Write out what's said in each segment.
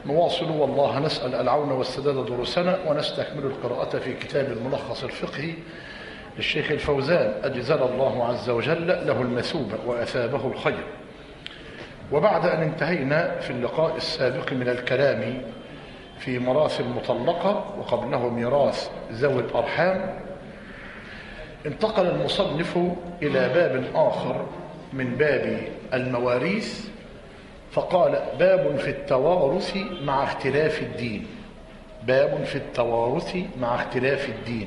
نواصل والله نسأل العون والسداد دروسنا ونستكمل القراءة في كتاب الملخص الفقهي للشيخ الفوزان أجزل الله عز وجل له المثوبة وأثابه الخير وبعد أن انتهينا في اللقاء السابق من الكلام في مراث المطلقة وقبله ميراث ذوي الأرحام انتقل المصنف إلى باب آخر من باب المواريث فقال باب في التوارث مع اختلاف الدين باب في التوارث مع اختلاف الدين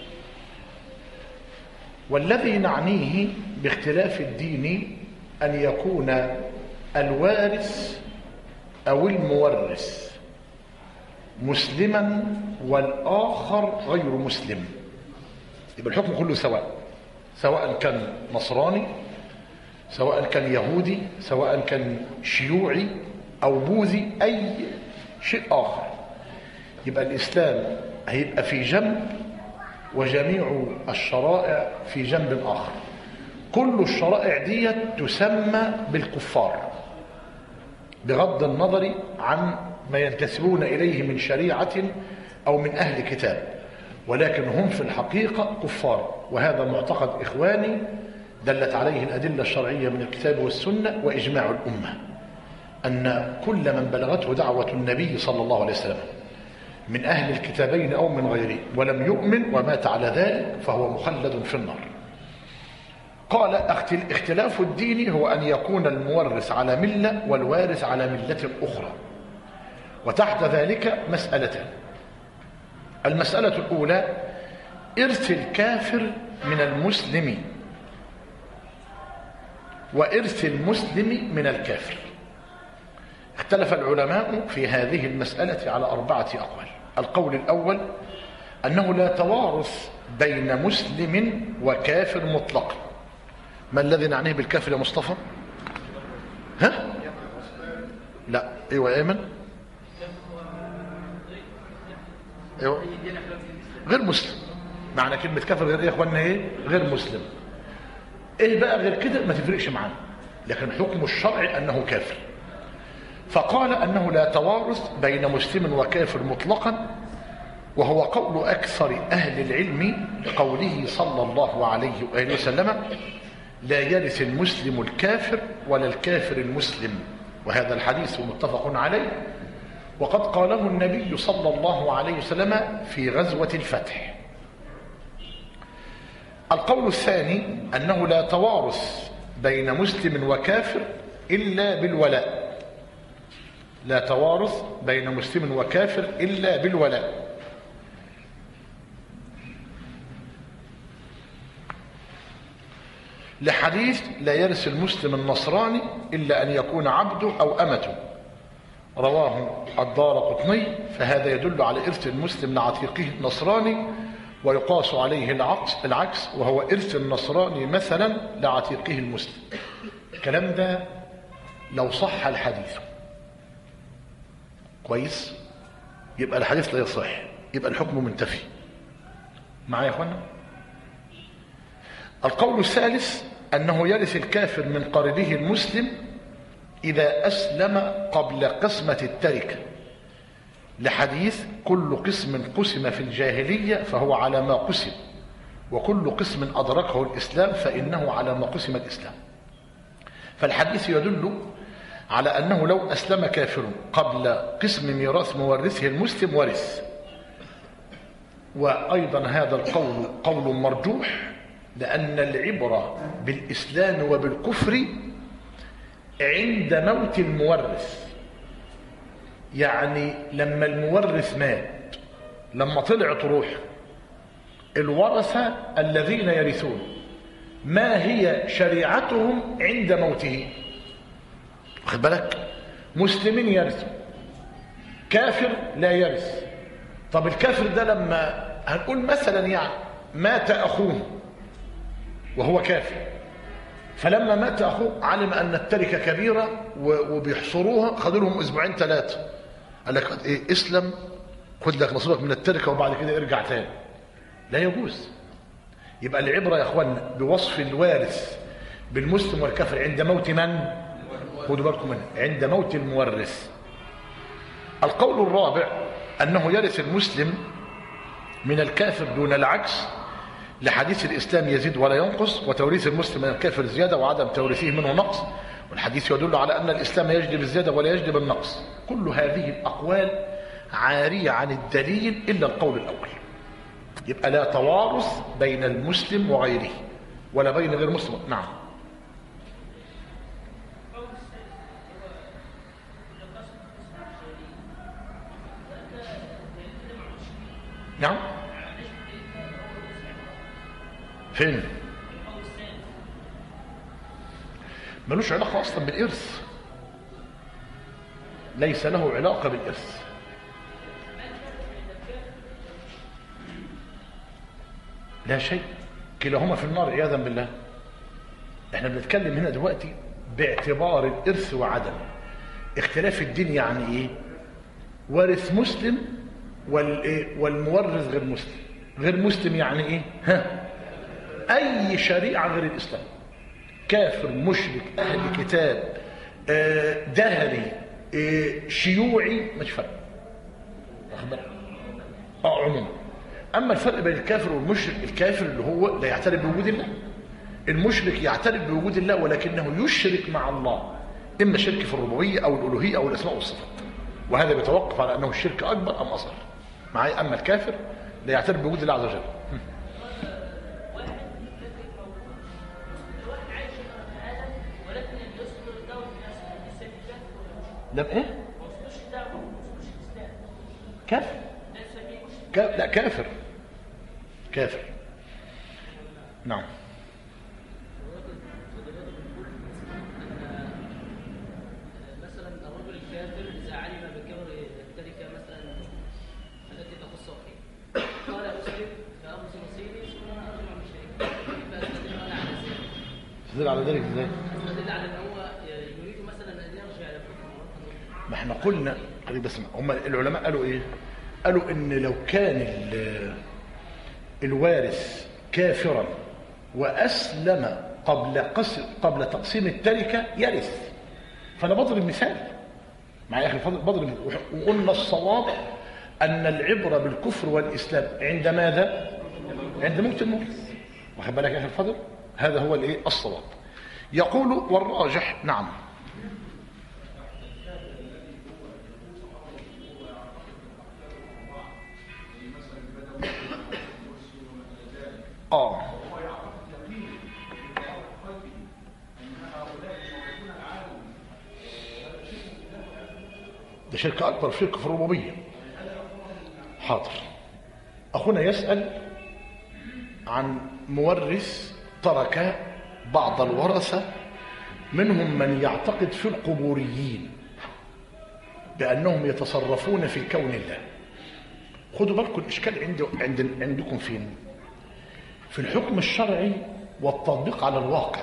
والذي نعنيه باختلاف الدين أن يكون الوارث أو المورث مسلما والآخر غير مسلم يبقى الحكم كله سواء سواء كان نصراني سواء كان يهودي سواء كان شيوعي أو بوذي أي شيء آخر يبقى الإسلام هيبقى في جنب وجميع الشرائع في جنب آخر كل الشرائع دي تسمى بالكفار بغض النظر عن ما ينتسبون إليه من شريعة أو من أهل كتاب ولكن هم في الحقيقة كفار وهذا معتقد إخواني دلت عليه الأدلة الشرعية من الكتاب والسنة وإجماع الأمة أن كل من بلغته دعوة النبي صلى الله عليه وسلم من أهل الكتابين أو من غيره ولم يؤمن ومات على ذلك فهو مخلد في النار قال اختلاف الدين هو أن يكون المورث على ملة والوارث على ملة أخرى وتحت ذلك مسألتان المسألة الأولى إرث الكافر من المسلم وإرث المسلم من الكافر اختلف العلماء في هذه المسألة على أربعة أقوال القول الأول أنه لا توارث بين مسلم وكافر مطلقا ما الذي نعنيه بالكافر يا مصطفى ها لا ايوه ايمن ايوه غير مسلم معنى كلمه كافر غير ايه يا اخوانا ايه غير مسلم ايه بقى غير كده ما تفرقش معانا لكن حكم الشرع انه كافر فقال انه لا توارث بين مسلم وكافر مطلقا وهو قول اكثر اهل العلم لقوله صلى الله عليه واله وسلم لا يرث المسلم الكافر ولا الكافر المسلم وهذا الحديث متفق عليه وقد قاله النبي صلى الله عليه وسلم في غزوة الفتح القول الثاني أنه لا توارث بين مسلم وكافر إلا بالولاء لا توارث بين مسلم وكافر إلا بالولاء لحديث لا يرث المسلم النصراني إلا أن يكون عبده أو أمته رواه الدار قطني فهذا يدل على إرث المسلم لعتيقه النصراني ويقاس عليه العكس, العكس وهو إرث النصراني مثلا لعتيقه المسلم الكلام ده لو صح الحديث كويس يبقى الحديث لا يصح يبقى الحكم منتفي معايا يا اخوانا القول الثالث أنه يرث الكافر من قريبه المسلم إذا أسلم قبل قسمة التركة لحديث كل قسم قسم في الجاهلية فهو على ما قسم وكل قسم أدركه الإسلام فإنه على ما قسم الإسلام فالحديث يدل على أنه لو أسلم كافر قبل قسم ميراث مورثه المسلم ورث وأيضا هذا القول قول مرجوح لأن العبرة بالإسلام وبالكفر عند موت المورث يعني لما المورث مات لما طلعت روحه الورثة الذين يرثون ما هي شريعتهم عند موته واخد بالك مسلمين يرثوا كافر لا يرث طب الكافر ده لما هنقول مثلا يعني مات أخوه وهو كافر فلما مات أخوه علم أن التركة كبيرة وبيحصروها خدوا لهم أسبوعين ثلاثة قال لك إيه اسلم خد لك نصيبك من التركة وبعد كده ارجع تاني لا يجوز يبقى العبرة يا أخوان بوصف الوارث بالمسلم والكافر عند موت من خدوا بالكم منه عند موت المورث القول الرابع أنه يرث المسلم من الكافر دون العكس لحديث الإسلام يزيد ولا ينقص وتوريث المسلم من الكافر زيادة وعدم توريثه منه نقص والحديث يدل على أن الإسلام يجلب الزيادة ولا يجلب النقص كل هذه الأقوال عارية عن الدليل إلا القول الأول يبقى لا توارث بين المسلم وغيره ولا بين غير مسلم نعم نعم فين ملوش علاقة أصلا بالإرث ليس له علاقة بالإرث لا شيء كلاهما في النار عياذا بالله احنا بنتكلم هنا دلوقتي باعتبار الإرث وعدم اختلاف الدين يعني ايه وارث مسلم والايه والمورث غير مسلم غير مسلم يعني ايه ها اي شريعه غير الاسلام كافر مشرك اهل كتاب آه، دهري آه، شيوعي مش فرق واخد بالك؟ اه عموما اما الفرق بين الكافر والمشرك الكافر اللي هو لا يعترف بوجود الله المشرك يعترف بوجود الله ولكنه يشرك مع الله اما شرك في الربوبيه او الالوهيه او الاسماء والصفات وهذا بيتوقف على انه الشرك اكبر ام اصغر معايا اما الكافر لا يعترف بوجود الله عز وجل ده ايه كافر كا- لا كافر كافر نعم مثلا الرجل الكافر اذا علم بكبر التركه مثلا التي تخص اخيه قال اسلم فاخذ نصيبي ثم ارجع من شيء فاستدل انا على ذلك تدل على ذلك ازاي استدل على ان هو يريد مثلا ان يرجع الى الكفر مره اخرى ما احنا قلنا قريب بس هم العلماء قالوا ايه قالوا ان لو كان ال- الوارث كافرا واسلم قبل قسم قبل تقسيم التركه يرث فانا بضرب مثال معايا يا اخي الفاضل بضرب وقلنا الصواب ان العبره بالكفر والاسلام عند ماذا عند موت المورث واخد بالك يا اخي الفاضل هذا هو الايه الصواب يقول والراجح نعم اه ده شرك اكبر شرك في الربوبيه حاضر اخونا يسال عن مورث ترك بعض الورثه منهم من يعتقد في القبوريين بانهم يتصرفون في كون الله خدوا بالكم الاشكال عند عند عندكم فين في الحكم الشرعي والتطبيق على الواقع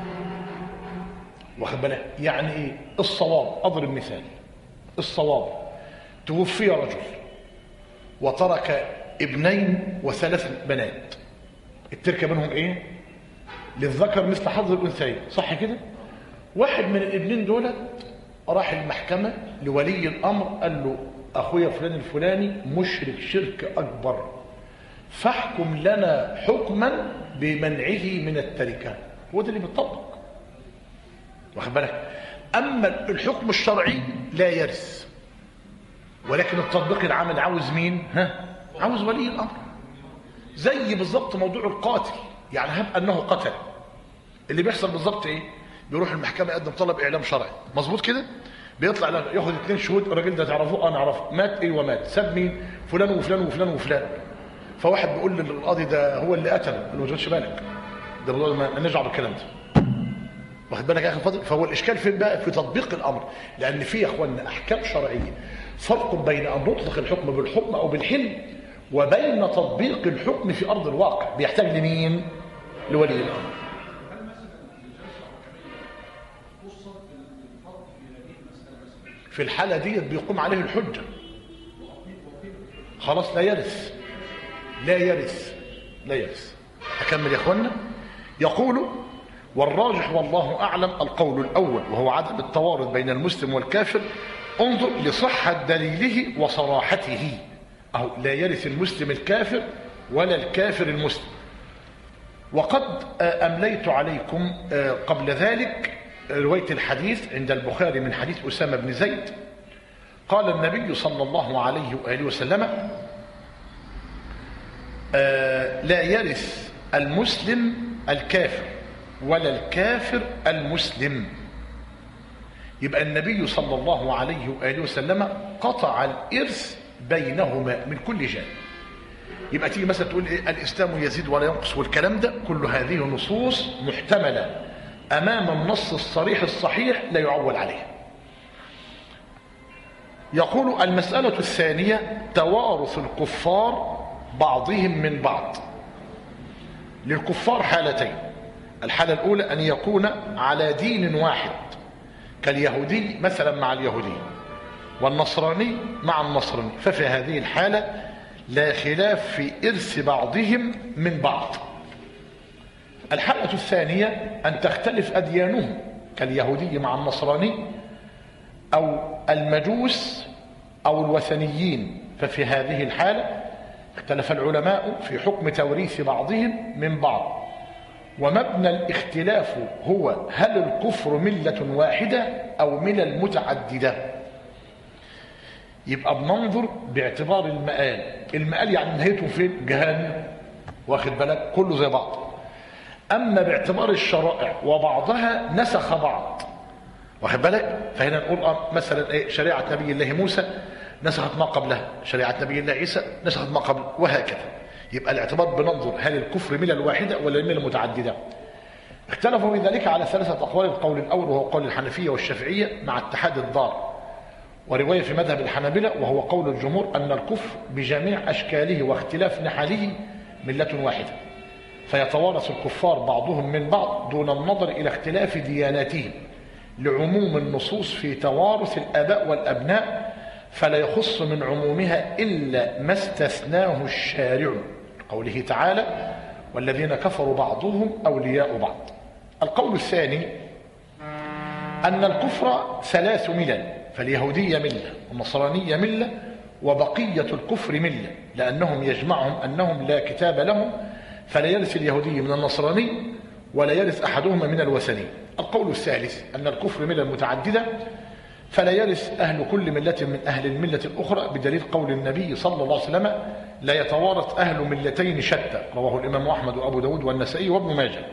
واخد بالك يعني ايه الصواب اضرب مثال الصواب توفي رجل وترك ابنين وثلاث بنات التركه بينهم ايه للذكر مثل حظ الانثيين صح كده واحد من الابنين دول راح المحكمه لولي الامر قال له اخويا فلان الفلاني مشرك شرك اكبر فاحكم لنا حكما بمنعه من التركه هو ده اللي بيطبق واخد بالك اما الحكم الشرعي لا يرث ولكن التطبيق العمل عاوز مين ها عاوز ولي الامر زي بالظبط موضوع القاتل يعني هب انه قتل اللي بيحصل بالظبط ايه بيروح المحكمه يقدم طلب اعلام شرعي مظبوط كده بيطلع له- ياخد اثنين شهود الراجل ده تعرفوه انا اعرفه مات ايه ومات ساب مين فلان وفلان وفلان وفلان فواحد بيقول للقاضي ده هو اللي قتله قال له ما تاخدش بالك ده موضوع ما ما نرجع بالكلام ده واخد بالك يا اخي الفاضل فهو الاشكال فين بقى في تطبيق الامر لان في يا اخوانا احكام شرعيه فرق بين ان نطلق الحكم بالحكم او بالحلم وبين تطبيق الحكم في ارض الواقع بيحتاج لمين لولي الامر في الحاله ديت بيقوم عليه الحجه خلاص لا يرث لا يرث لا يرث أكمل يا أخوانا يقول والراجح والله أعلم القول الأول وهو عدم التوارث بين المسلم والكافر انظر لصحة دليله وصراحته أو لا يرث المسلم الكافر ولا الكافر المسلم وقد أمليت عليكم قبل ذلك رواية الحديث عند البخاري من حديث أسامة بن زيد قال النبي صلى الله عليه وآله وسلم لا يرث المسلم الكافر ولا الكافر المسلم يبقى النبي صلى الله عليه وآله وسلم قطع الإرث بينهما من كل جانب يبقى تيجي مثلا تقول إيه الإسلام يزيد ولا ينقص والكلام ده كل هذه نصوص محتملة أمام النص الصريح الصحيح لا يعول عليه يقول المسألة الثانية توارث الكفار بعضهم من بعض للكفار حالتين الحالة الأولى أن يكون على دين واحد كاليهودي مثلا مع اليهودي والنصراني مع النصراني ففي هذه الحالة لا خلاف في إرث بعضهم من بعض الحالة الثانية أن تختلف أديانهم كاليهودي مع النصراني أو المجوس أو الوثنيين ففي هذه الحالة اختلف العلماء في حكم توريث بعضهم من بعض ومبنى الاختلاف هو هل الكفر ملة واحدة أو ملل متعددة يبقى بننظر باعتبار المآل المآل يعني نهايته فين جهنم واخد بالك كله زي بعض أما باعتبار الشرائع وبعضها نسخ بعض واخد بالك فهنا نقول مثلا ايه شريعة نبي الله موسى نسخت ما قبلها شريعة نبي الله عيسى نسخت ما قبل وهكذا يبقى الاعتبار بننظر هل الكفر ملل واحدة ولا الملل متعددة اختلفوا في ذلك على ثلاثة أقوال القول الأول وهو قول الحنفية والشافعية مع اتحاد الدار ورواية في مذهب الحنابلة وهو قول الجمهور أن الكفر بجميع أشكاله واختلاف نحله ملة واحدة فيتوارث الكفار بعضهم من بعض دون النظر إلى اختلاف دياناتهم لعموم النصوص في توارث الآباء والأبناء فلا يخص من عمومها إلا ما استثناه الشارع قوله تعالى والذين كفروا بعضهم أولياء بعض القول الثاني أن الكفر ثلاث ملل فاليهودية ملة والنصرانية ملة وبقية الكفر ملة لأنهم يجمعهم أنهم لا كتاب لهم فلا يرث اليهودي من النصراني ولا يرث أحدهما من الوثني القول الثالث أن الكفر ملة متعددة فلا يرث أهل كل ملة من أهل الملة الأخرى بدليل قول النبي صلى الله عليه وسلم لا يتوارث أهل ملتين شتى رواه الإمام أحمد وأبو داود والنسائي وابن ماجه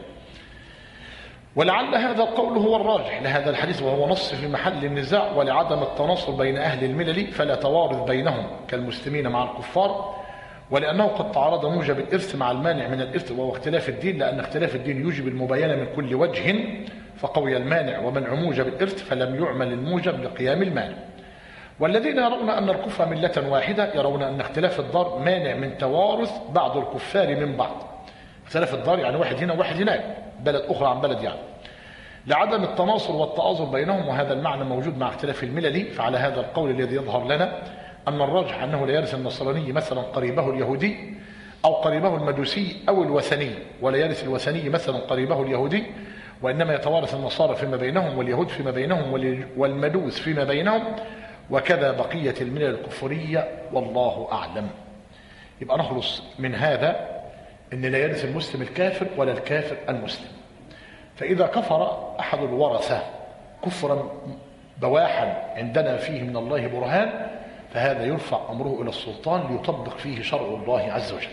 ولعل هذا القول هو الراجح لهذا الحديث وهو نص في محل النزاع ولعدم التناصر بين أهل الملل فلا توارث بينهم كالمسلمين مع الكفار ولأنه قد تعارض موجب الإرث مع المانع من الإرث وهو اختلاف الدين لأن اختلاف الدين يوجب المباينة من كل وجه فقوي المانع ومنع موجب الإرث فلم يعمل الموجب لقيام المانع والذين يرون أن الكفر ملة واحدة يرون أن اختلاف الدار مانع من توارث بعض الكفار من بعض اختلاف الدار يعني واحد هنا وواحد هناك بلد أخرى عن بلد يعني لعدم التناصر والتآزر بينهم وهذا المعنى موجود مع اختلاف الملل فعلى هذا القول الذي يظهر لنا أن الراجح أنه لا يرث النصراني مثلا قريبه اليهودي أو قريبه المجوسي أو الوثني ولا يرث الوثني مثلا قريبه اليهودي وإنما يتوارث النصارى فيما بينهم واليهود فيما بينهم والمجوس فيما بينهم وكذا بقية الملل الكفرية والله أعلم يبقى نخلص من هذا أن لا يرث المسلم الكافر ولا الكافر المسلم فإذا كفر أحد الورثة كفرا بواحا عندنا فيه من الله برهان فهذا يرفع أمره إلى السلطان ليطبق فيه شرع الله عز وجل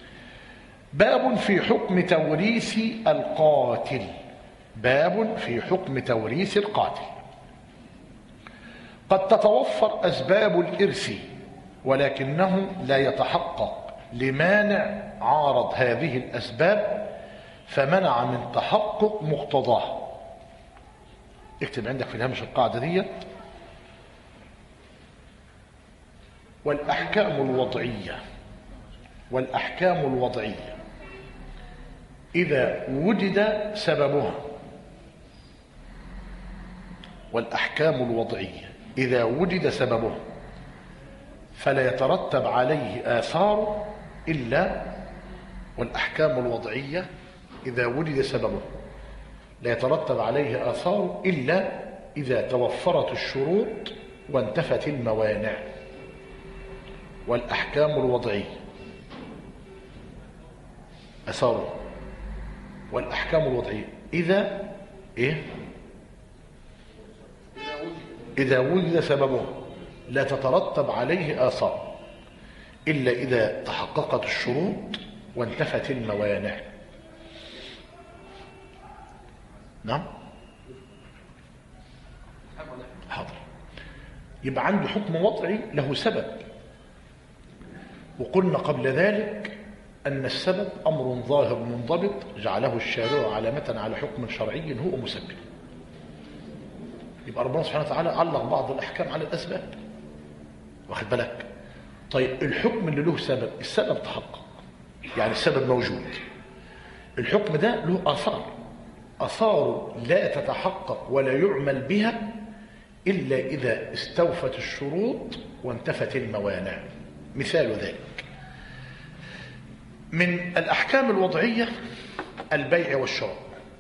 باب في حكم توريث القاتل باب في حكم توريث القاتل قد تتوفر أسباب الإرث ولكنه لا يتحقق لمانع عارض هذه الأسباب فمنع من تحقق مقتضاه اكتب عندك في الهامش القاعدة دي والأحكام الوضعية والأحكام الوضعية إذا وجد سببها والأحكام الوضعية إذا وجد سببها فلا يترتب عليه آثار إلا والأحكام الوضعية إذا وجد سببه لا يترتب عليه آثار إلا إذا توفرت الشروط وانتفت الموانع والأحكام الوضعية أثاره والأحكام الوضعية إذا إيه إذا وجد سببه لا تترتب عليه آثار إلا إذا تحققت الشروط وانتفت الموانع نعم حاضر يبقى عنده حكم وضعي له سبب وقلنا قبل ذلك أن السبب أمر ظاهر منضبط جعله الشارع علامة على حكم شرعي هو مسبب يبقى ربنا سبحانه وتعالى علق بعض الأحكام على الأسباب واخد بالك طيب الحكم اللي له سبب السبب تحقق يعني السبب موجود الحكم ده له آثار آثاره لا تتحقق ولا يعمل بها إلا إذا استوفت الشروط وانتفت الموانع مثال ذلك من الأحكام الوضعية البيع والشراء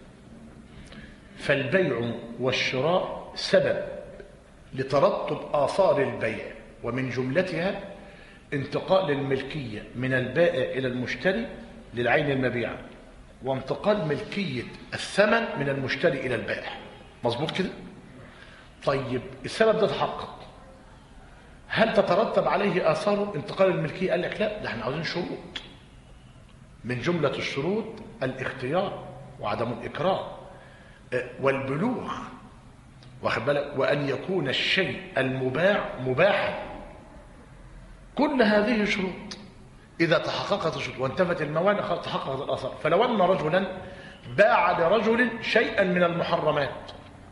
فالبيع والشراء سبب لترتب آثار البيع ومن جملتها انتقال الملكية من البائع إلى المشتري للعين المبيعة وانتقال ملكية الثمن من المشتري إلى البائع مظبوط كده؟ طيب السبب ده تحقق هل تترتب عليه آثار انتقال الملكية؟ قال لك لا ده احنا عاوزين شروط من جملة الشروط الاختيار وعدم الإكراه والبلوغ واخد بالك وأن يكون الشيء المباع مباحا كل هذه شروط إذا تحققت الشروط وانتفت الموانع خلاص تحققت الآثار فلو أن رجلا باع لرجل شيئا من المحرمات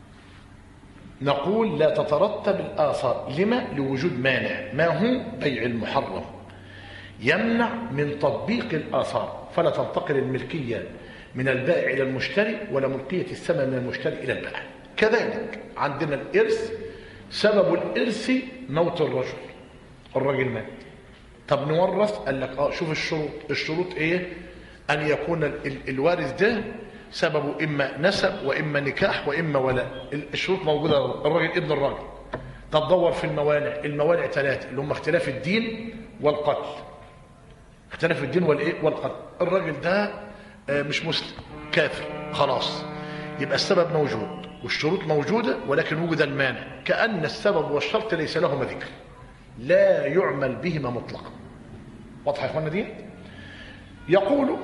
نقول لا تترتب الآثار لما لوجود مانع ما هو بيع المحرم يمنع من تطبيق الآثار فلا تنتقل الملكية من البائع إلى المشتري ولا ملكية الثمن من المشتري إلى البائع كذلك عندنا الإرث سبب الإرث موت الرجل الرجل مات طب نورث قال لك اه شوف الشروط الشروط ايه ان يكون ال ال الوارث ده سببه اما نسب واما نكاح واما ولاء الشروط موجوده الراجل ابن الراجل طب دور في الموانع الموانع ثلاثه اللي هم اختلاف الدين والقتل اختلاف الدين والايه والقتل الراجل ده مش مسلم كافر خلاص يبقى السبب موجود والشروط موجوده ولكن وجد المانع كان السبب والشرط ليس لهما ذكر لا يعمل بهما مطلقا واضحه يا اخوانا دي يقول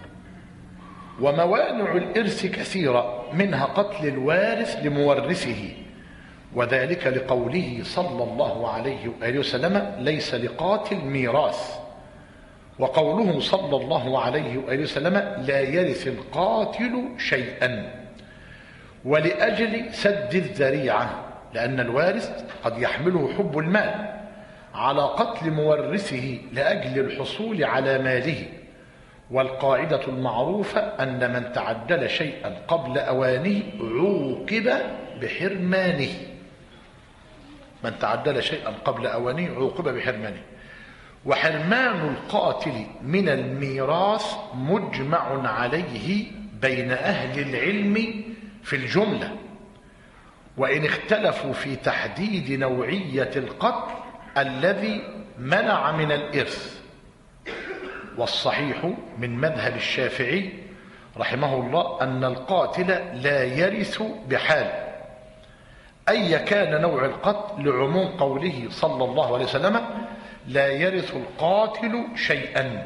وموانع الارث كثيره منها قتل الوارث لمورثه وذلك لقوله صلى الله عليه واله وسلم ليس لقاتل ميراث وقوله صلى الله عليه واله وسلم لا يرث القاتل شيئا ولاجل سد الذريعه لان الوارث قد يحمله حب المال على قتل مورثه لاجل الحصول على ماله والقاعده المعروفه ان من تعدل شيئا قبل اوانه عوقب بحرمانه من تعدل شيئا قبل اوانه عوقب بحرمانه وحرمان القاتل من الميراث مجمع عليه بين اهل العلم في الجمله وان اختلفوا في تحديد نوعيه القتل الذي منع من الإرث والصحيح من مذهب الشافعي رحمه الله أن القاتل لا يرث بحال أي كان نوع القتل لعموم قوله صلى الله عليه وسلم لا يرث القاتل شيئا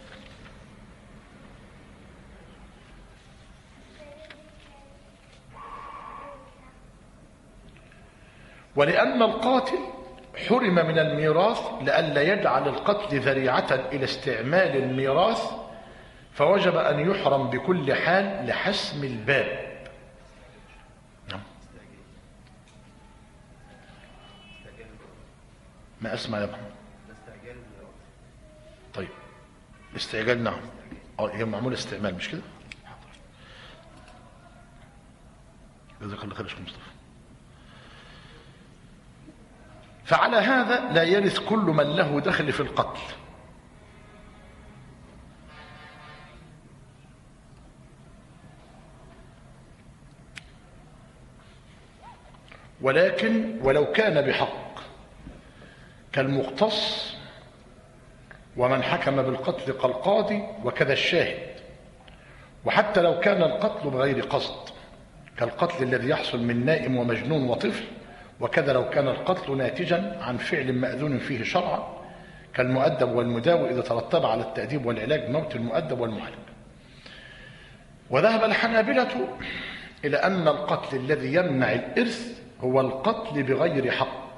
ولأن القاتل حرم من الميراث لئلا يجعل القتل ذريعة إلى استعمال الميراث فوجب أن يحرم بكل حال لحسم الباب نعم. ما أسمع يا ابن طيب استعجال نعم هي معمول استعمال مش كده جزاك الله خير يا شيخ مصطفى فعلى هذا لا يرث كل من له دخل في القتل ولكن ولو كان بحق كالمقتص ومن حكم بالقتل كالقاضي وكذا الشاهد وحتى لو كان القتل بغير قصد كالقتل الذي يحصل من نائم ومجنون وطفل وكذا لو كان القتل ناتجا عن فعل مأذون فيه شرعا كالمؤدب والمداوي إذا ترتب على التأديب والعلاج موت المؤدب والمعالج وذهب الحنابلة إلى أن القتل الذي يمنع الإرث هو القتل بغير حق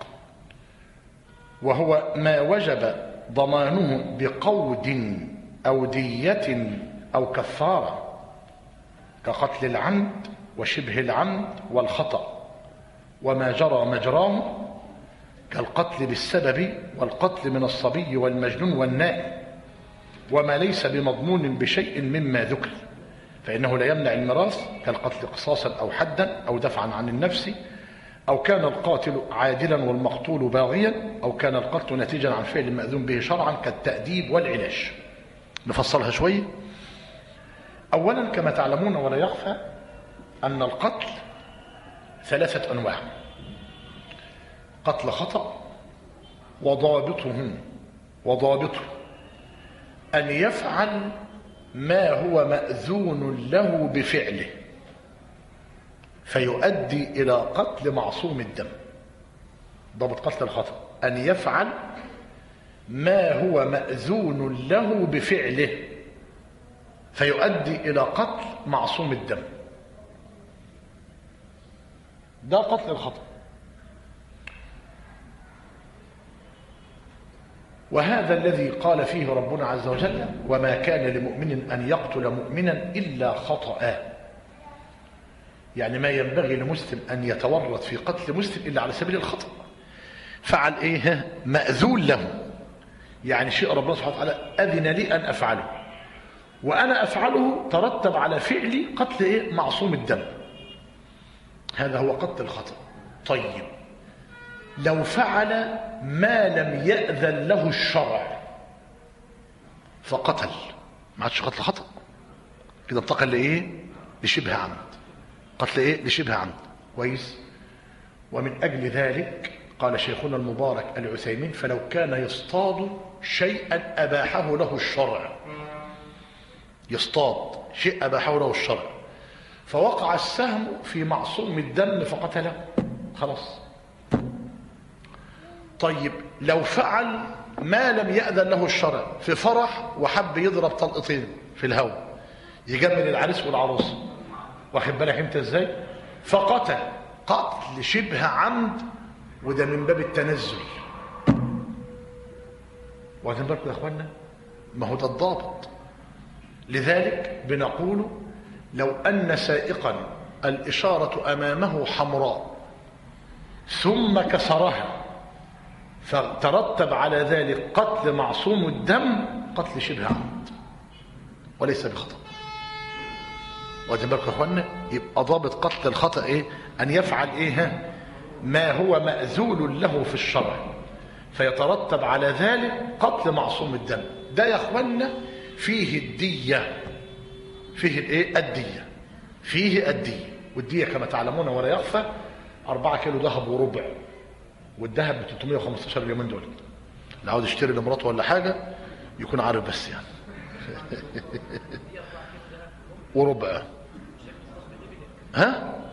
وهو ما وجب ضمانه بقود أو دية أو كفارة كقتل العمد وشبه العمد والخطأ وما جرى مجراه كالقتل بالسبب والقتل من الصبي والمجنون والنائم وما ليس بمضمون بشيء مما ذكر فإنه لا يمنع الميراث كالقتل قصاصا أو حدا أو دفعا عن النفس أو كان القاتل عادلا والمقتول باغيا أو كان القتل نتيجا عن فعل مأذون به شرعا كالتأديب والعلاج نفصلها شوية أولا كما تعلمون ولا يخفى أن القتل ثلاثة أنواع قتل خطأ وضابطه وضابطه أن يفعل ما هو مأذون له بفعله فيؤدي إلى قتل معصوم الدم ضابط قتل الخطأ أن يفعل ما هو مأذون له بفعله فيؤدي إلى قتل معصوم الدم ده قتل الخطأ وهذا الذي قال فيه ربنا عز وجل وما كان لمؤمن أن يقتل مؤمنا إلا خطأ يعني ما ينبغي لمسلم أن يتورط في قتل مسلم إلا على سبيل الخطأ فعل إيه مأذون له يعني شيء ربنا سبحانه وتعالى أذن لي أن أفعله وأنا أفعله ترتب على فعلي قتل إيه معصوم الدم هذا هو قتل الخطأ طيب لو فعل ما لم يأذن له الشرع فقتل ما عادش قتل خطأ كده انتقل لإيه لشبه عمد قتل إيه لشبه عمد كويس ومن أجل ذلك قال شيخنا المبارك العثيمين فلو كان يصطاد شيئا أباحه له الشرع يصطاد شيء أباحه له الشرع فوقع السهم في معصوم الدم فقتله خلاص طيب لو فعل ما لم يأذن له الشرع في فرح وحب يضرب طلقتين في الهواء يجمل العريس والعروس واخد بالك انت ازاي فقتل قتل شبه عمد وده من باب التنزل واخدين بالكم يا اخوانا ما هو ده الضابط لذلك بنقول لو ان سائقا الاشاره امامه حمراء ثم كسرها فترتب على ذلك قتل معصوم الدم قتل شبه عمد وليس بخطأ واخدين بالكم يا اخوانا يبقى ضابط قتل الخطأ ايه ان يفعل ايه ما هو مأذول له في الشرع فيترتب على ذلك قتل معصوم الدم ده يا اخوانا فيه الدية فيه الايه الدية فيه الدية والدية كما تعلمون ولا يخفى أربعة كيلو ذهب وربع والذهب ب 315 اليومين دول اللي عاوز يشتري لمراته ولا حاجة يكون عارف بس يعني وربع ها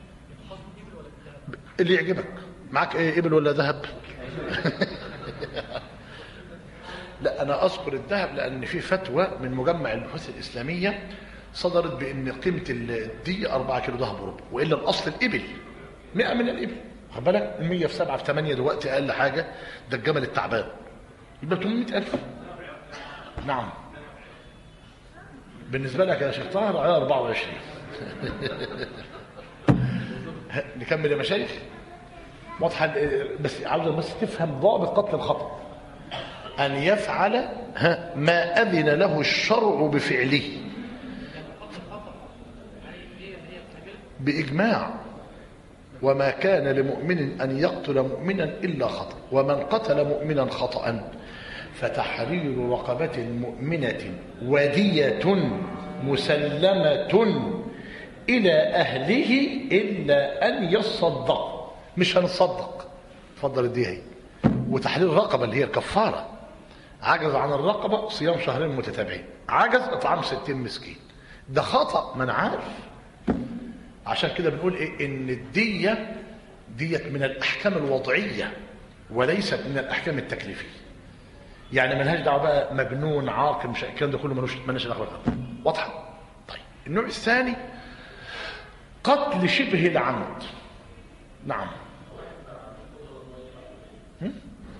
اللي يعجبك معاك ايه ابل ولا ذهب لا انا اذكر الذهب لان في فتوى من مجمع البحوث الاسلاميه صدرت بان قيمه الدية 4 كيلو ذهب وربع والا الاصل الابل 100 من الابل خد بالك ال 100 في 7 في 8 دلوقتي اقل حاجه ده الجمل التعبان يبقى 800000 نعم بالنسبه لك يا شيخ طاهر على 24 نكمل يا مشايخ واضحه بس عاوز بس تفهم ضابط قتل الخطأ أن يفعل ما أذن له الشرع بفعله بإجماع وما كان لمؤمن أن يقتل مؤمنا إلا خطأ ومن قتل مؤمنا خطأ فتحرير رقبة مؤمنة ودية مسلمة إلى أهله إلا أن يصدق مش هنصدق اتفضل الديه هي وتحليل الرقبة اللي هي الكفارة عجز عن الرقبة صيام شهرين متتابعين عجز اطعام ستين مسكين ده خطأ ما انا عارف عشان كده بنقول ايه ان الدية ديت من الاحكام الوضعية وليست من الاحكام التكليفية يعني ملهاش دعوه بقى مجنون عاقل مش الكلام ده كله ملوش مالناش دعوه بيه. واضحه طيب النوع الثاني قتل شبه العمد نعم هم؟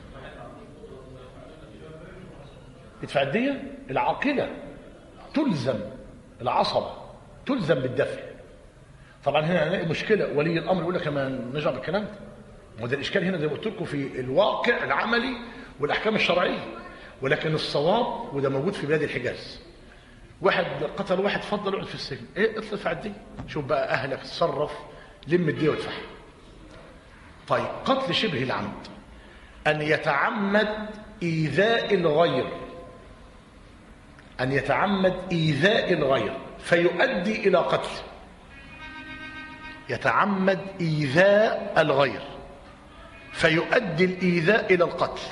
ادفع الدية العاقلة تلزم العصبة تلزم بالدفع طبعا هنا هنلاقي مشكلة ولي الأمر يقول لك ما نرجع بالكلام ده ما ده الإشكال هنا زي ما قلت لكم في الواقع العملي والأحكام الشرعية ولكن الصواب وده موجود في بلاد الحجاز واحد قتل واحد فضل يقعد في السجن ايه اطلع الدية شوف بقى أهلك تصرف لم الدية وادفعها طيب قتل شبه العمد أن يتعمد إيذاء الغير أن يتعمد إيذاء الغير فيؤدي إلى قتل يتعمد إيذاء الغير فيؤدي الإيذاء إلى القتل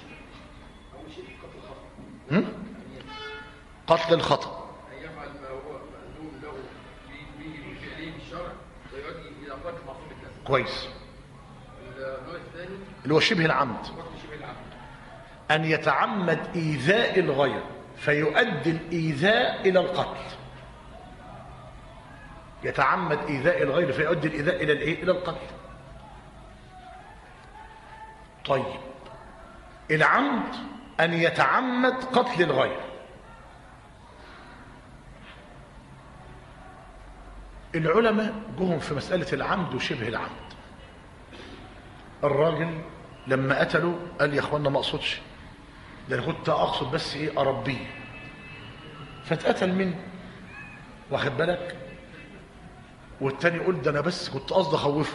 هم؟ قتل الخطأ أن يفعل ما هو مأذون له في به من فعله الشرع ويؤدي إلى قتل معصوم الناس. كويس النوع الثاني اللي هو شبه العمد قتل شبه العمد. أن يتعمد إيذاء الغير فيؤدي الإيذاء إلى القتل يتعمد إيذاء الغير فيؤدي الإيذاء إلى الإيه؟ إلى القتل طيب العمد أن يتعمد قتل الغير العلماء جهم في مسألة العمد وشبه العمد الراجل لما قتله قال يا اخوانا ما اقصدش ده انا كنت اقصد بس ايه اربيه فاتقتل مني واخد بالك والتاني يقول ده انا بس كنت قصدي اخوفه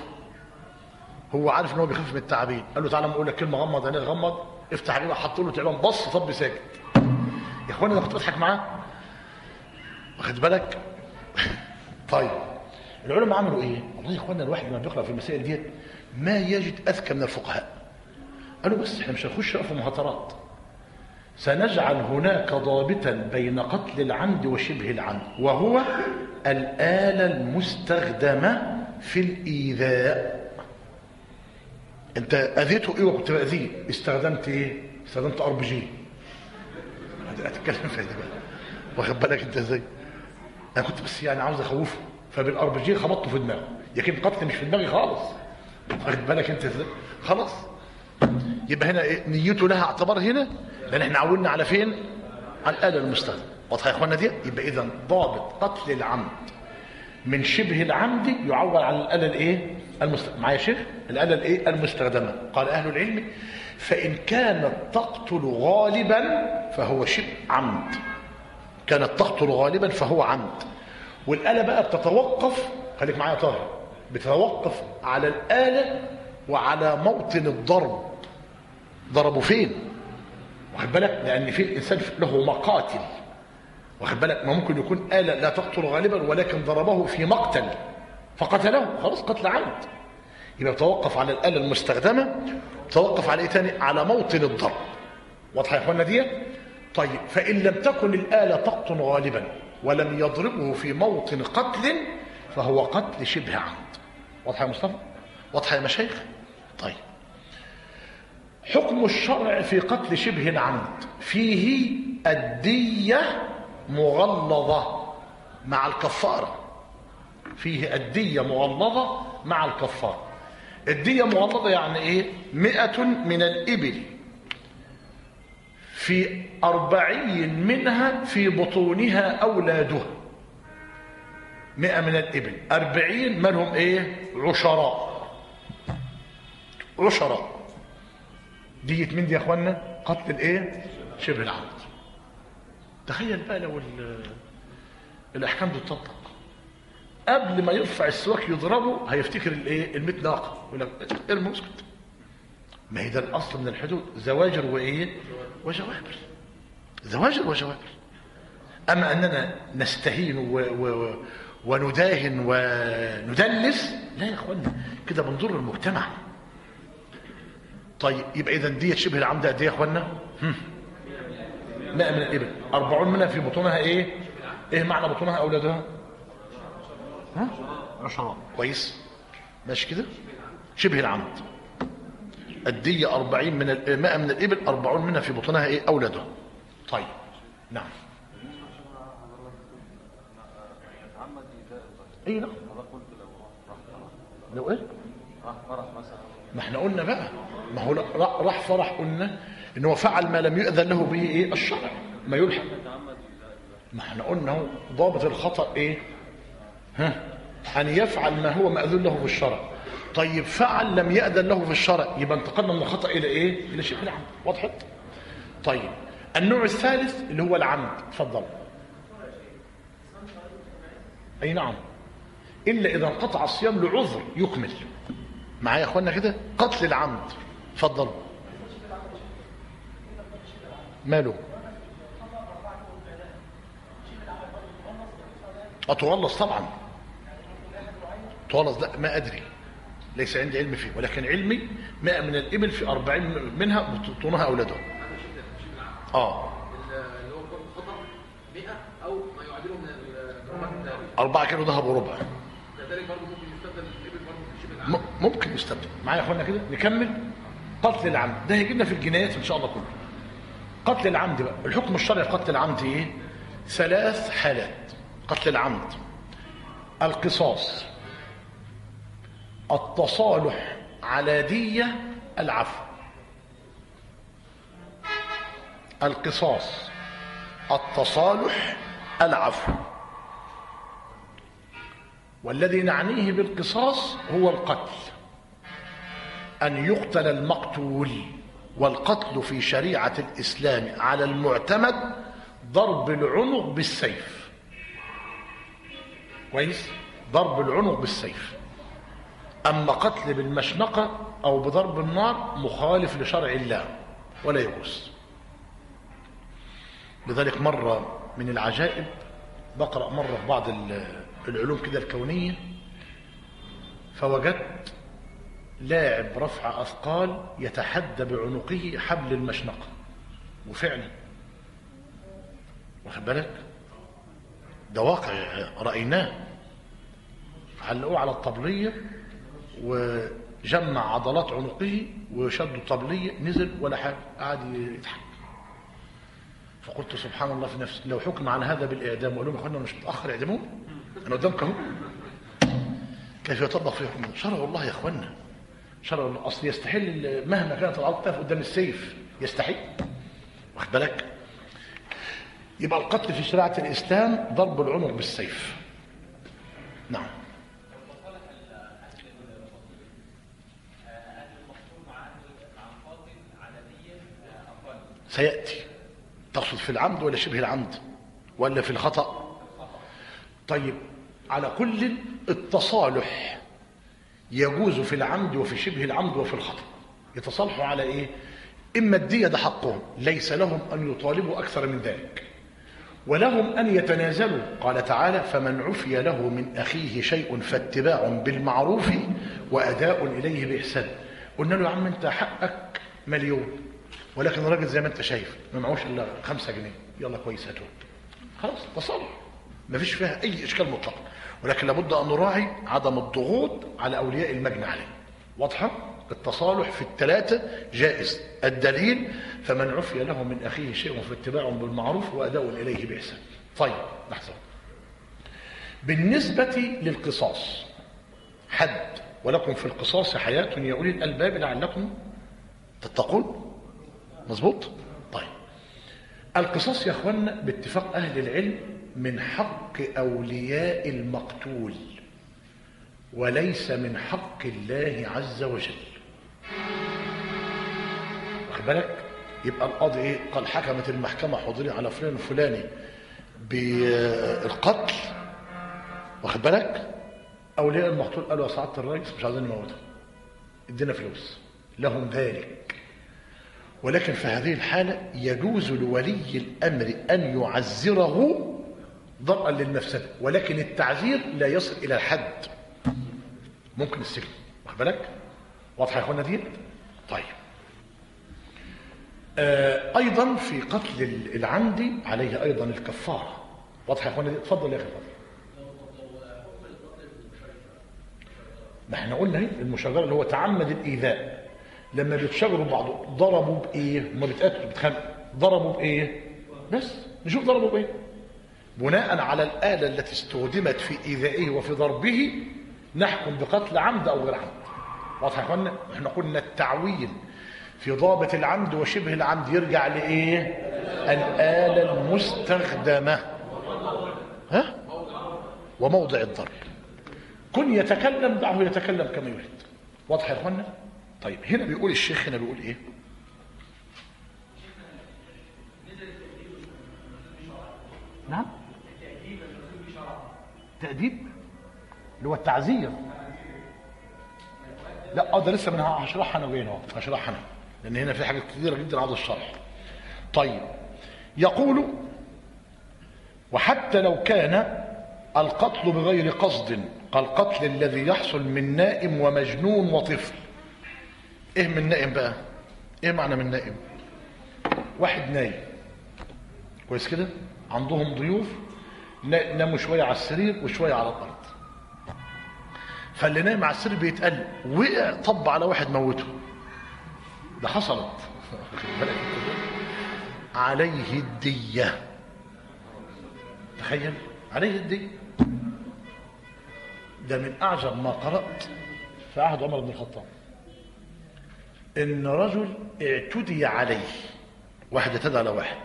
هو عارف ان هو بيخاف من التعابين قال له تعالى ما اقول لك كلمه غمض عينيك غمض افتح عينيك حط له تعبان بص طب ساكت يا اخوانا انا كنت بضحك معاه واخد بالك طيب العلماء عملوا ايه والله يا اخوانا الواحد لما بيقرا في المسائل ديت ما يجد اذكى من الفقهاء قالوا بس احنا مش هنخش في مهاترات سنجعل هناك ضابطا بين قتل العمد وشبه العمد وهو الآلة المستخدمة في الإيذاء انت اذيته ايه وكنت باذيه استخدمت ايه استخدمت ار بي جي هتتكلم في ده بقى واخد بالك انت ازاي انا كنت بس يعني عاوز اخوفه فبالار بي جي خبطته في دماغه يمكن قتل مش في دماغي خالص واخد بالك انت ازاي خلاص يبقى هنا إيه؟ نيته لها اعتبار هنا لان احنا عودنا على فين على الاله المستخدمه واضحه يا اخوانا دي يبقى اذا ضابط قتل العمد من شبه العمد يعول على الاله الايه المستخدمه معايا يا شيخ الاله الايه المستخدمه قال اهل العلم فان كانت تقتل غالبا فهو شبه عمد كانت تقتل غالبا فهو عمد والاله بقى بتتوقف خليك معايا يا طاهر بتتوقف على الاله وعلى موطن الضرب ضربوا فين واخد بالك لان في الانسان له مقاتل واخد بالك ما ممكن يكون آلة لا تقتل غالبا ولكن ضربه في مقتل فقتله خلاص قتل عمد يبقى توقف على الآلة المستخدمة توقف على ايه تاني على موطن الضرب واضحه يا اخوانا دي طيب فإن لم تكن الآلة تقتل غالبا ولم يضربه في موطن قتل فهو قتل شبه عمد واضحه يا مصطفى واضحه يا مشايخ طيب حكم الشرع في قتل شبه العمد فيه الدية مغلظة مع الكفارة فيه الدية مغلظة مع الكفارة الدية مغلظة يعني ايه مئة من الإبل في أربعين منها في بطونها أولادها مئة من الإبل أربعين منهم ايه عشراء عشراء دية مين دي يا اخوانا قتل الايه شبه العمد تخيل بقى لو الاحكام دي تطبق قبل ما يرفع السواك يضربه هيفتكر الايه الميت ناقه يقول لك ارمي اسكت ما هي ده الاصل من الحدود زواجر وايه وجوابر زواجر وجوابر اما اننا نستهين و... و... ونداهن وندلس لا يا اخوانا كده بنضر المجتمع طيب يبقى اذا ديت شبه العمد قد ايه يا اخوانا هم. 100 من الابل 40 منها في بطونها ايه ايه معنى بطونها اولادها ها عشرة كويس ماشي كده شبه العمد الدية 40 من ال- 100 من الإبل 40 منها في بطونها إيه أولادها طيب نعم اي نعم لو ايه ما احنا قلنا بقى ما هو لا- راح راح فرح قلنا ان هو فعل ما لم يؤذن له به ايه الشرع ما يلحق ما احنا قلنا هو ضابط الخطأ ايه ها ان يفعل ما هو مأذون له في الشرع طيب فعل لم يأذن له في الشرع يبقى انتقلنا من الخطأ الى ايه الى شبه العمد وضحت طيب النوع الثالث اللي هو العمد اتفضل اي نعم الا اذا انقطع الصيام لعذر يكمل معايا يا اخوانا كده قتل العمد اتفضل ماله أتغلص طبعا تغلص لا ما أدري ليس عندي علم فيه ولكن علمي ماء من الإبل في أربعين منها بطونها أولادها آه اللي هو خطأ 100 او ما يعادله من الرمى التالي أربعة كيلو ذهب وربع كذلك برضه ممكن يستخدم الابل برضه في شبه العام م- ممكن يستبدل معايا يا اخوانا كده نكمل قتل العمد ده هيجي لنا في الجنايات ان شاء الله كله قتل العمد بقى الحكم الشرعي في قتل العمد ايه ثلاث حالات قتل العمد القصاص التصالح على دية العفو القصاص التصالح العفو والذي نعنيه بالقصاص هو القتل أن يقتل المقتول والقتل في شريعة الإسلام على المعتمد ضرب العنق بالسيف كويس ضرب العنق بالسيف أما قتل بالمشنقة أو بضرب النار مخالف لشرع الله ولا يجوز لذلك مرة من العجائب بقرأ مرة في بعض ال- العلوم كده الكونية فوجدت لاعب رفع أثقال يتحدى بعنقه حبل المشنقة وفعلا واخد بالك ده واقع رأيناه علقوه على الطبلية وجمع عضلات عنقه وشد الطبلية نزل ولا حاجة قعد يضحك فقلت سبحان الله في نفسي لو حكم على هذا بالإعدام وقالوا لهم يا اخوانا مش متأخر اعدموه أنا قدامك أهو كيف يطبق في حكم شرع الله يا اخوانا شرع الله أصل يستحل مهما كانت العضلة تقف قدام السيف يستحيل واخد بالك يبقى القتل في شريعة الإسلام ضرب العنق بالسيف نعم سيأتي تقصد في العمد ولا شبه العمد ولا في الخطأ طيب على كل التصالح يجوز في العمد وفي شبه العمد وفي الخطأ يتصالحوا على ايه اما الدية ده حقهم ليس لهم ان يطالبوا اكثر من ذلك ولهم ان يتنازلوا قال تعالى فمن عفي له من اخيه شيء فاتباع بالمعروف واداء اليه باحسان قلنا له يا عم انت حقك مليون ولكن الراجل زي ما انت شايف ما معهوش الا خمسة جنيه يلا كويس هاتوه خلاص تصالح ما فيش فيها اي اشكال مطلق ولكن لابد ان نراعي عدم الضغوط على اولياء المجني عليه واضحه التصالح في الثلاثه جائز الدليل فمن عفي له من اخيه شيء فاتباع بالمعروف واداء اليه باحسان طيب لحظه بالنسبه للقصاص حد ولكم في القصاص حياه يا اولي الالباب لعلكم تتقون مظبوط طيب القصاص يا اخوانا باتفاق اهل العلم من حق اولياء المقتول وليس من حق الله عز وجل واخد بالك يبقى القاضي ايه قال حكمت المحكمه حضوري على فلان الفلاني بالقتل واخد بالك اولياء المقتول قالوا يا سعاده الرئيس مش عايزين نموته ادينا فلوس لهم ذلك ولكن في هذه الحالة يجوز لولي الأمر أن يعزره ضرءا للمفسدة ولكن التعزير لا يصل إلى الحد ممكن السجن واخد بالك واضحة يا اخوانا دي طيب آه، ايضا في قتل ال- العمد عليه ايضا الكفاره واضح يا اخوانا دي؟ اتفضل يا اخي اتفضل ما احنا قلنا اهي المشاجره اللي هو تعمد الايذاء لما بيتشاجروا بعض ضربوا بايه ما بيتقاتلوا بيتخانقوا ضربوا بايه بس نشوف ضربوا بايه بناء على الاله التي استخدمت في ايذائه وفي ضربه نحكم بقتل عمد او غير عمد واضح يا اخوانا احنا قلنا التعويل في ضابط العمد وشبه العمد يرجع لايه الاله المستخدمه ها وموضع الضرب كن يتكلم دعه يتكلم كما يريد واضح يا اخوانا طيب هنا بيقول الشيخ هنا بيقول ايه نعم تأديب اللي هو التعزير لا اه ده لسه من هشرحها انا وين اهو هشرحها انا لان هنا في حاجات كثيره جدا عاوز الشرح طيب يقول وحتى لو كان القتل بغير قصد كالقتل الذي يحصل من نائم ومجنون وطفل ايه من نائم بقى ايه معنى من نائم واحد نايم كويس كده عندهم ضيوف نا- ناموا شويه على السرير وشويه على الارض فاللي نايم على السرير بيتقل وقع طب على واحد موته ده حصلت واخد بالك انت ازاي؟ عليه الديه تخيل عليه الديه ده من اعجب ما قرات في عهد عمر بن الخطاب ان رجل اعتدي عليه واحد اعتدى على واحد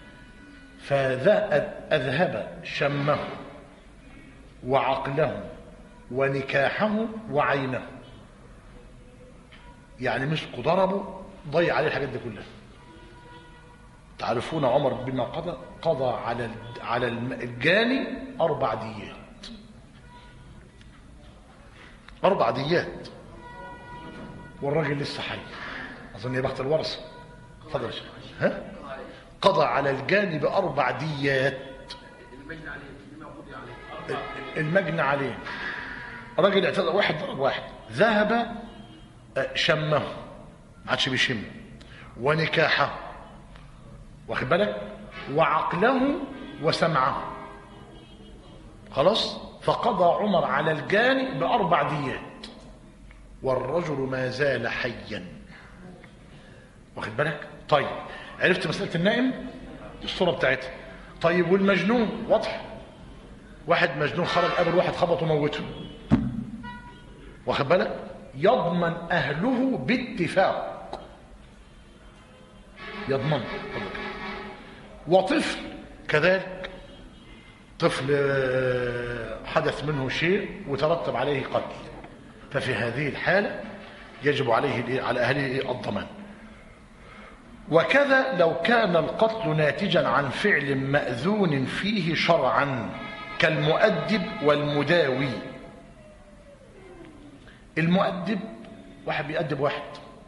فأذهب شمه وعقله ونكاحه وعينه يعني مسكوا ضربوا ضيع عليه الحاجات دي كلها تعرفون عمر بما قضى قضى على ال- على الم- الجاني اربع ديات اربع ديات والراجل لسه حي اظن يا بخت الورثه اتفضل يا شيخ ها قضى على الجاني باربع ديات المجني عليه بما قضي عليه المجني عليه راجل اعتدى واحد ضرب واحد ذهب آه، شمه ما عادش بيشم ونكاحه واخد بالك وعقله وسمعه خلاص فقضى عمر على الجاني باربع ديات والرجل ما زال حيا واخد بالك طيب عرفت مساله النائم الصوره بتاعتها طيب والمجنون واضح واحد مجنون خرج قابل واحد خبطه وموته واخد بالك يضمن اهله باتفاق يضمن اتفضل. وطفل كذلك طفل آه، حدث منه شيء وترتب عليه قتل ففي هذه الحالة يجب عليه الإيه؟ على أهله الإيه؟ الضمان وكذا لو كان القتل ناتجا عن فعل مأذون فيه شرعا كالمؤدب والمداوي المؤدب واحد بيأدب واحد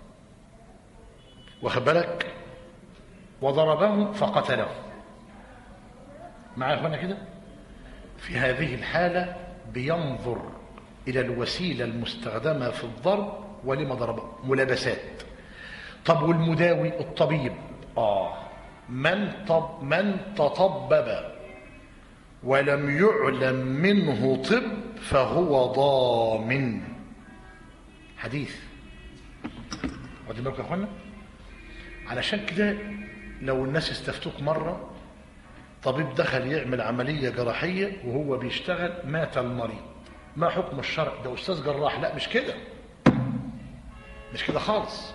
واخد بالك وضربه فقتله معايا يا اخوانا كده في هذه الحالة بينظر إلى الوسيلة المستخدمة في الضرب ولما ضربه ملابسات طب والمداوي الطبيب آه من, طب من تطبب ولم يعلم منه طب فهو ضامن حديث واخدين بالكم يا اخوانا علشان كده لو الناس استفتوك مره طبيب دخل يعمل عمليه جراحيه وهو بيشتغل مات المريض ما حكم الشرع ده استاذ جراح لا مش كده مش كده خالص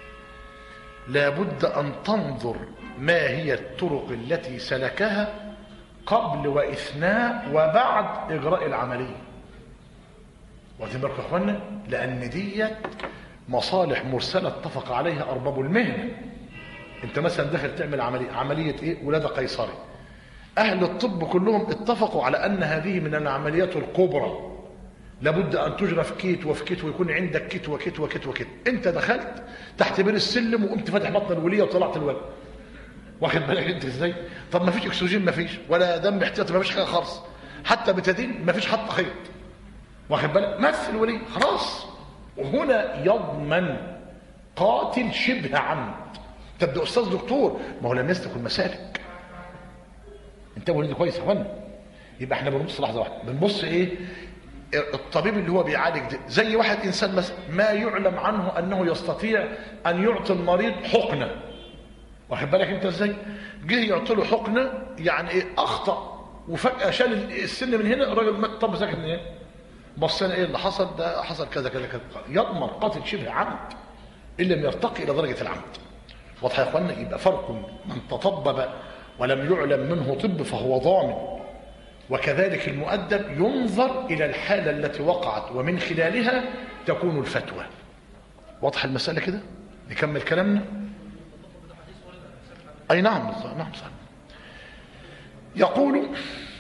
لابد ان تنظر ما هي الطرق التي سلكها قبل واثناء وبعد اجراء العمليه واخدين بالكم يا اخوانا لان ديت مصالح مرسله اتفق عليها ارباب المهنه انت مثلا داخل تعمل عمليه عمليه ايه ولاده قيصري اهل الطب كلهم اتفقوا على ان هذه من العمليات الكبرى لابد ان تجرى في كيت وفي كيت ويكون عندك كيت وكيت وكيت وكيت انت دخلت تحت بير السلم وقمت فاتح بطن الوليه وطلعت الولد واخد بالك انت ازاي طب ما فيش اكسجين ما فيش ولا دم احتياطي ما فيش حاجه خالص حتى بتدين ما فيش حتى خيط واخد بالك مثل الولي خلاص وهنا يضمن قاتل شبه عمد طب ده استاذ دكتور ما هو لم يسلك المسالك انتبهوا لدي كويس يا اخوانا يبقى احنا بنبص لحظه واحده بنبص ايه الطبيب اللي هو بيعالج ده زي واحد انسان مثلا ما يعلم عنه انه يستطيع ان يعطي المريض حقنه واخد بالك انت ازاي جه يعطي له حقنه يعني ايه اخطا وفجاه شال السن من هنا الراجل مات طب ساكت من ايه بصينا ايه اللي حصل ده حصل كذا كذا كذا يضمن قاتل شبه عمد ان لم يرتقي الى درجه العمد واضح يا اخوانا يبقى فرق من تطبب ولم يعلم منه طب فهو ضامن وكذلك المؤدب ينظر الى الحاله التي وقعت ومن خلالها تكون الفتوى واضح المساله كده نكمل كلامنا اي نعم نعم صح يقول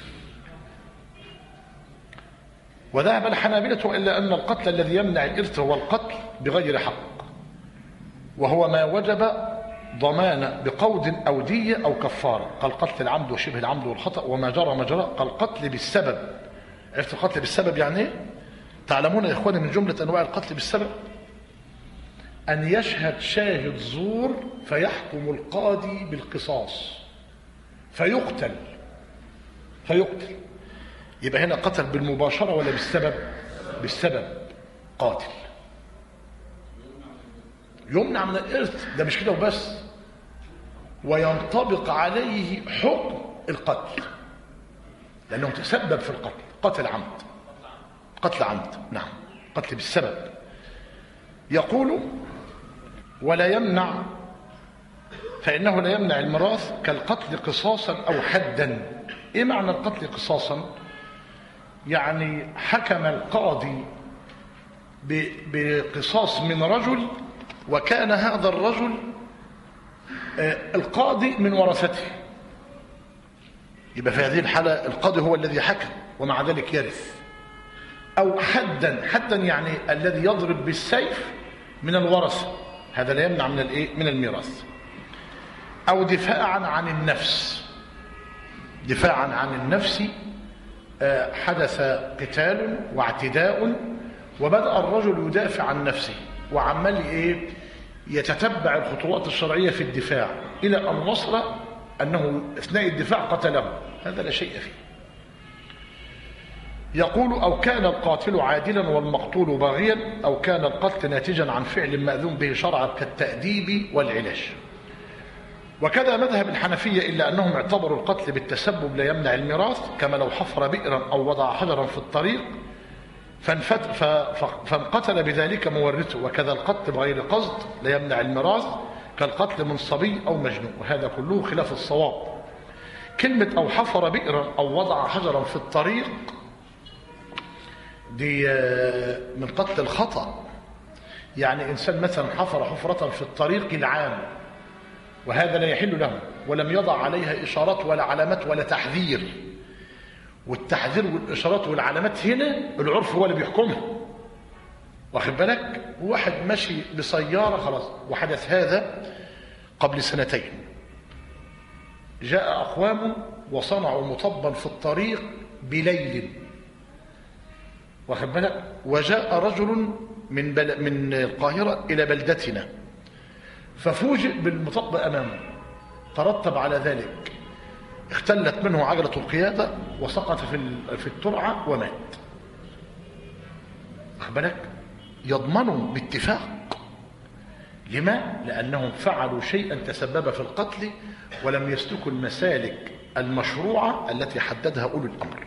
وذهب الحنابلة إلا أن القتل الذي يمنع الإرث هو القتل بغير حق وهو ما وجب ضمان بقود أو دية أو كفارة قال قتل العمد وشبه العمد والخطأ وما جرى ما جرى قال قتل بالسبب عرفت القتل بالسبب يعني ايه؟ تعلمون يا إخواني من جملة أنواع القتل بالسبب أن يشهد شاهد زور فيحكم القاضي بالقصاص فيقتل فيقتل يبقى هنا قتل بالمباشرة ولا بالسبب بالسبب قاتل يمنع من الإرث ده مش كده وبس وينطبق عليه حكم القتل لأنه تسبب في القتل قتل عمد قتل عمد نعم قتل بالسبب يقول ولا يمنع فإنه لا يمنع الميراث كالقتل قصاصا أو حدا إيه معنى القتل قصاصا يعني حكم القاضي بقصاص من رجل وكان هذا الرجل القاضي من ورثته يبقى في هذه الحالة القاضي هو الذي حكم ومع ذلك يرث أو حدا حدا يعني الذي يضرب بالسيف من الورثة هذا لا يمنع من الايه من الميراث أو دفاعا عن النفس دفاعا عن النفس حدث قتال واعتداء وبدأ الرجل يدافع عن نفسه وعمال ايه يتتبع الخطوات الشرعية في الدفاع إلى أن وصل أنه أثناء الدفاع قتله هذا لا شيء فيه يقول أو كان القاتل عادلا والمقتول باغيا أو كان القتل ناتجا عن فعل مأذون به شرعا كالتأديب والعلاج وكذا مذهب الحنفية إلا أنهم اعتبروا القتل بالتسبب لا يمنع الميراث كما لو حفر بئرا أو وضع حجرا في الطريق فانفت ف... فانقتل بذلك مورثه وكذا القتل بغير قصد لا يمنع الميراث كالقتل من صبي أو مجنون وهذا كله خلاف الصواب كلمة أو حفر بئرا أو وضع حجرا في الطريق دي من قتل الخطأ يعني إنسان مثلا حفر حفرة في الطريق العام وهذا لا يحل له ولم يضع عليها إشارات ولا علامات ولا تحذير والتحذير والإشارات والعلامات هنا العرف هو اللي بيحكمها واخد بالك واحد ماشي بسيارة خلاص وحدث هذا قبل سنتين جاء أقوام وصنعوا مطبا في الطريق بليل واخد بالك وجاء رجل من بل من القاهرة إلى بلدتنا ففوجئ بالمطب أمامه ترتب على ذلك اختلت منه عجلة القيادة وسقط في في الترعة ومات واخد بالك يضمنوا باتفاق لما؟ لأنهم فعلوا شيئا تسبب في القتل ولم يسلكوا المسالك المشروعة التي حددها أولو الأمر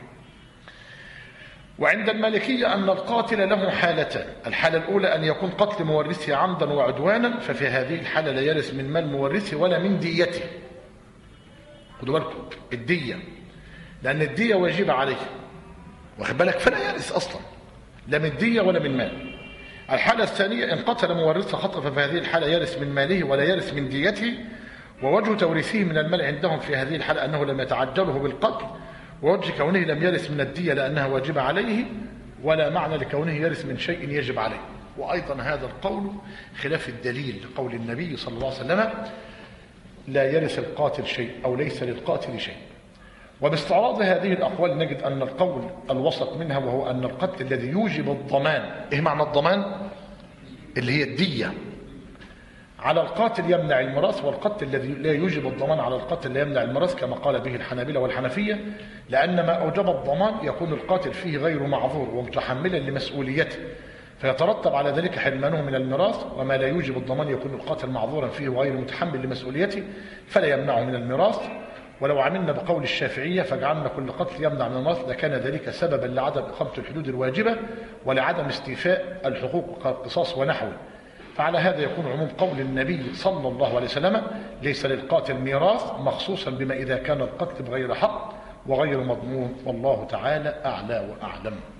وعند المالكية أن القاتل له حالتان الحالة الأولى أن يكون قتل مورثه عمدا وعدوانا ففي هذه الحالة لا يرث من مال مورثه ولا من ديته خدوا بالكم الدية لأن الدية واجبة عليه واخد بالك فلا يرث أصلا لا من دية ولا من مال الحالة الثانية إن قتل مورثه خطأ ففي هذه الحالة يرث من ماله ولا يرث من ديته ووجه توريثه من المال عندهم في هذه الحالة أنه لم يتعجله بالقتل ووجه كونه لم يرث من الدية لأنها واجبة عليه ولا معنى لكونه يرث من شيء يجب عليه وأيضا هذا القول خلاف الدليل لقول النبي صلى الله عليه وسلم لا يرث القاتل شيء أو ليس للقاتل شيء وباستعراض هذه الأقوال نجد أن القول الوسط منها وهو أن القتل الذي يوجب الضمان إيه معنى الضمان اللي هي الدية على القاتل يمنع الميراث والقتل الذي لا يوجب الضمان على القتل لا يمنع الميراث كما قال به الحنابلة والحنفية لأن ما أوجب الضمان يكون القاتل فيه غير معذور ومتحملا لمسؤوليته فيترتب على ذلك حرمانه من الميراث وما لا يوجب الضمان يكون القاتل معذورا فيه وغير متحمل لمسؤوليته فلا يمنعه من الميراث ولو عملنا بقول الشافعية فجعلنا كل قتل يمنع من الميراث لكان ذلك سببا لعدم إقامة الحدود الواجبة ولعدم استيفاء الحقوق كالقصاص ونحوه فعلى هذا يكون عموم قول النبي صلى الله عليه وسلم ليس للقاتل ميراث مخصوصا بما إذا كان القتل بغير حق وغير مضمون والله تعالى أعلى وأعلم